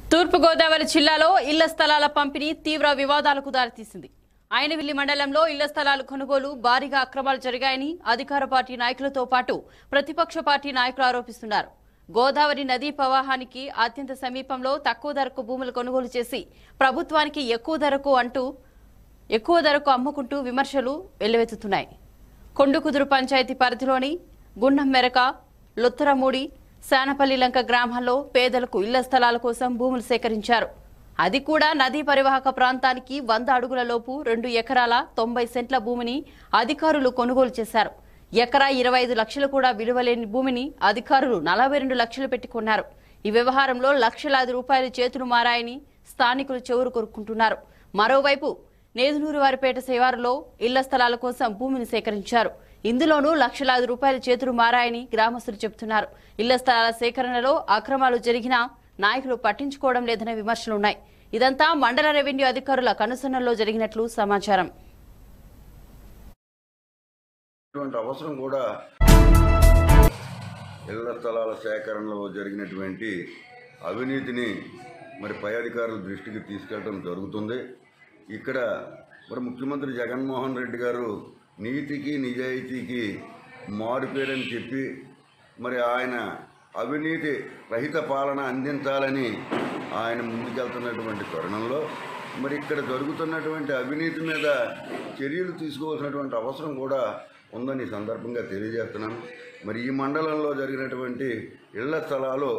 తూర్పుగోదావరి జిల్లాలో ఇళ్ల స్థలాల పంపిణీ తీవ్ర వివాదాలకు దారితీసింది ఆయనవిల్లి మండలంలో ఇళ్ల స్థలాల కొనుగోలు భారీగా అక్రమాలు జరిగాయని అధికార పార్టీ నాయకులతో పాటు ప్రతిపక్ష పార్టీ నాయకులు ఆరోపిస్తున్నారు గోదావరి నదీ ప్రవాహానికి అత్యంత సమీపంలో తక్కువ ధరకు భూములు కొనుగోలు చేసి ప్రభుత్వానికి ఎక్కువ ధరకు అంటూ ఎక్కువ ధరకు అమ్ముకుంటూ విమర్శలు వెల్లువెత్తుతున్నాయి కొండుకుదురు పంచాయతీ పరిధిలోని గుండం మెరక లొత్తరమూడి శానపల్లి లంక గ్రామాల్లో పేదలకు ఇళ్ల స్థలాల కోసం భూములు సేకరించారు అది కూడా నదీ పరివాహక ప్రాంతానికి వంద అడుగుల లోపు రెండు ఎకరాల తొంభై సెంట్ల భూమిని అధికారులు కొనుగోలు చేశారు ఎకరా ఇరవై ఐదు లక్షలు కూడా విలువలేని భూమిని అధికారులు నలభై రెండు లక్షలు పెట్టి కొన్నారు ఈ వ్యవహారంలో లక్షలాది రూపాయలు చేతులు మారాయని స్థానికులు చెవురు కొరుక్కుంటున్నారు మరోవైపు నేదునూరు వారిపేట శివారులో ఇళ్ల స్థలాల కోసం భూమిని సేకరించారు ఇందులోనూ లక్షలాది రూపాయల చేతులు మారాయని గ్రామస్తులు చెబుతున్నారు ఇళ్ల స్థలాల సేకరణలో అక్రమాలు జరిగినా నాయకులు పట్టించుకోవడం లేదనే విమర్శలున్నాయి ఇదంతా మండల రెవెన్యూ అధికారుల కనుసన్నల్లో జరిగినట్లు సమాచారం ఇటువంటి అవసరం కూడా ఇళ్ల స్థలాల సేకరణలో జరిగినటువంటి అవినీతిని మరి పై అధికారుల దృష్టికి తీసుకెళ్ళడం జరుగుతుంది ఇక్కడ మరి ముఖ్యమంత్రి జగన్మోహన్ రెడ్డి గారు నీతికి నిజాయితీకి మారుపేరని చెప్పి మరి ఆయన అవినీతి రహిత పాలన అందించాలని ఆయన ముందుకెళ్తున్నటువంటి తరుణంలో మరి ఇక్కడ జరుగుతున్నటువంటి అవినీతి మీద చర్యలు తీసుకోవాల్సినటువంటి అవసరం కూడా ఉందని ఈ సందర్భంగా తెలియజేస్తున్నాను మరి ఈ మండలంలో జరిగినటువంటి ఇళ్ల స్థలాలు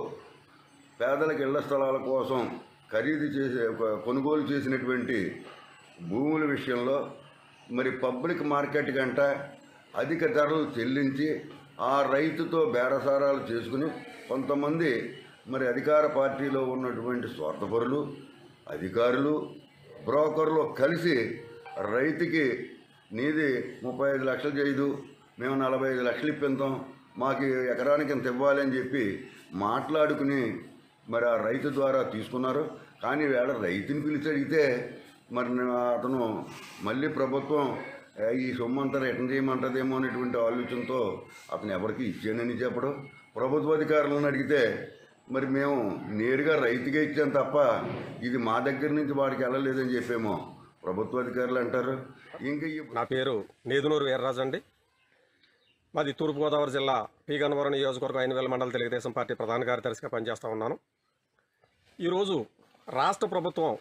పేదలకు ఇళ్ల స్థలాల కోసం ఖరీదు చేసే ఒక- కొనుగోలు చేసినటువంటి భూముల విషయంలో మరి పబ్లిక్ మార్కెట్ కంట అధిక ధరలు చెల్లించి ఆ రైతుతో బేరసారాలు చేసుకుని కొంతమంది మరి అధికార పార్టీలో ఉన్నటువంటి స్వార్థపరులు అధికారులు బ్రోకర్లు కలిసి రైతుకి నీది ముప్పై ఐదు లక్షలు చేయదు మేము నలభై ఐదు లక్షలు ఇప్పిందాం మాకు ఎకరానికి ఇంత ఇవ్వాలి అని చెప్పి మాట్లాడుకుని మరి ఆ రైతు ద్వారా తీసుకున్నారు కానీ వేళ రైతుని పిలిచి అడిగితే మరి నేను అతను మళ్ళీ ప్రభుత్వం "ఏ, ఈ సొమ్ము అంతా రిటర్న్ చేయమంటదేమో అనేటువంటి ఆలోచనతో అతను ఎవరికి ఇచ్చానని చెప్పడం ప్రభుత్వ అధికారులను అడిగితే మరి మేము నేరుగా రైతుకే ఇచ్చాం తప్ప ఇది మా దగ్గర నుంచి వాడికి వెళ్ళలేదని చెప్పేమో ప్రభుత్వ అధికారులు అంటారు ఇంకా ఈ నా పేరు నేదునూరు వీర్రాజు అండి మాది తూర్పుగోదావరి జిల్లా పి గన్నవరం నియోజకవర్గం ఐనవేల మండల తెలుగుదేశం పార్టీ ప్రధాన కార్యదర్శిగా పనిచేస్తూ ఉన్నాను ఈరోజు రాష్ట్ర ప్రభుత్వం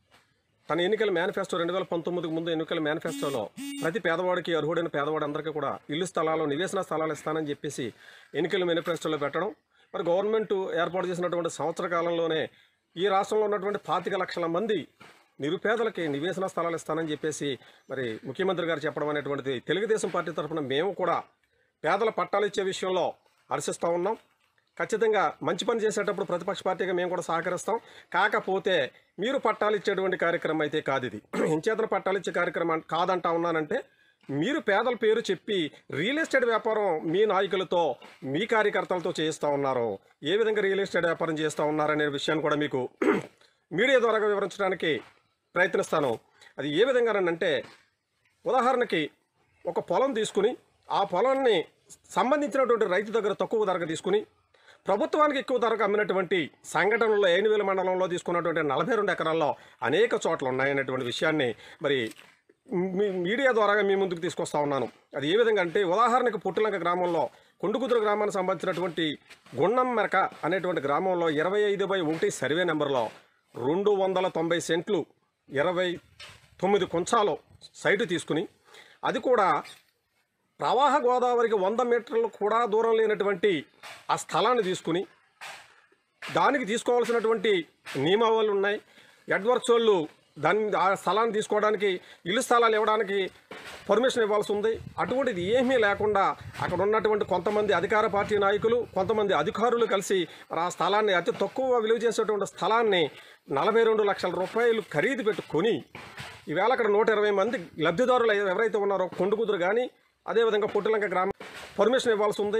తన ఎన్నికల మేనిఫెస్టో రెండు వేల పంతొమ్మిదికి ముందు ఎన్నికల మేనిఫెస్టోలో ప్రతి పేదవాడికి అర్హుడైన పేదవాడందరికీ కూడా ఇల్లు స్థలాలు నివేశన స్థలాలు ఇస్తానని చెప్పేసి ఎన్నికల మేనిఫెస్టోలో పెట్టడం మరి గవర్నమెంట్ ఏర్పాటు చేసినటువంటి సంవత్సర కాలంలోనే ఈ రాష్ట్రంలో ఉన్నటువంటి పాతిక లక్షల మంది నిరుపేదలకి నివేశన స్థలాలు ఇస్తానని చెప్పేసి మరి ముఖ్యమంత్రి గారు చెప్పడం అనేటువంటిది తెలుగుదేశం పార్టీ తరఫున మేము కూడా పేదల పట్టాలు ఇచ్చే విషయంలో హర్షిస్తూ ఉన్నాం ఖచ్చితంగా మంచి పని చేసేటప్పుడు ప్రతిపక్ష పార్టీగా మేము కూడా సహకరిస్తాం కాకపోతే మీరు పట్టాలు ఇచ్చేటువంటి కార్యక్రమం అయితే కాదు ఇది ఇంచేతన పట్టాలు ఇచ్చే కార్యక్రమం కాదంటా ఉన్నానంటే మీరు పేదల పేరు చెప్పి రియల్ ఎస్టేట్ వ్యాపారం మీ నాయకులతో మీ కార్యకర్తలతో చేయిస్తూ ఉన్నారు ఏ విధంగా రియల్ ఎస్టేట్ వ్యాపారం చేస్తూ ఉన్నారనే విషయాన్ని కూడా మీకు మీడియా ద్వారా వివరించడానికి ప్రయత్నిస్తాను అది ఏ విధంగానంటే ఉదాహరణకి ఒక పొలం తీసుకుని ఆ పొలాన్ని సంబంధించినటువంటి రైతు దగ్గర తక్కువ ధరకు తీసుకుని ప్రభుత్వానికి ఎక్కువ ధరకు అమ్మినటువంటి సంఘటనలో ఏనువేల మండలంలో తీసుకున్నటువంటి నలభై రెండు ఎకరాల్లో అనేక చోట్ల ఉన్నాయనేటువంటి విషయాన్ని మరి మీ మీడియా ద్వారా మీ ముందుకు తీసుకొస్తా ఉన్నాను అది ఏ విధంగా అంటే ఉదాహరణకు పుట్టిలంక గ్రామంలో కొండుకుదురు గ్రామానికి సంబంధించినటువంటి గుండం మెరక అనేటువంటి గ్రామంలో ఇరవై ఐదు బై ఒకటి సర్వే నెంబర్లో రెండు వందల తొంభై సెంట్లు ఇరవై తొమ్మిది కొంచాలు సైటు తీసుకుని అది కూడా ప్రవాహ గోదావరికి వంద మీటర్లు కూడా దూరం లేనటువంటి ఆ స్థలాన్ని తీసుకుని దానికి తీసుకోవాల్సినటువంటి నియమావళి ఉన్నాయి ఎడ్వర్క్స్ వాళ్ళు దాన్ని ఆ స్థలాన్ని తీసుకోవడానికి ఇల్లు స్థలాలు ఇవ్వడానికి పర్మిషన్ ఇవ్వాల్సి ఉంది అటువంటిది ఏమీ లేకుండా అక్కడ ఉన్నటువంటి కొంతమంది అధికార పార్టీ నాయకులు కొంతమంది అధికారులు కలిసి మరి ఆ స్థలాన్ని అతి తక్కువ విలువ చేసేటువంటి స్థలాన్ని నలభై రెండు లక్షల రూపాయలు ఖరీదు పెట్టుకొని ఈవేళ అక్కడ నూట ఇరవై మంది లబ్ధిదారులు ఎవరైతే ఉన్నారో కొండుకుదురు కానీ అదేవిధంగా పొట్టిలంక గ్రామం పర్మిషన్ ఇవ్వాల్సి ఉంది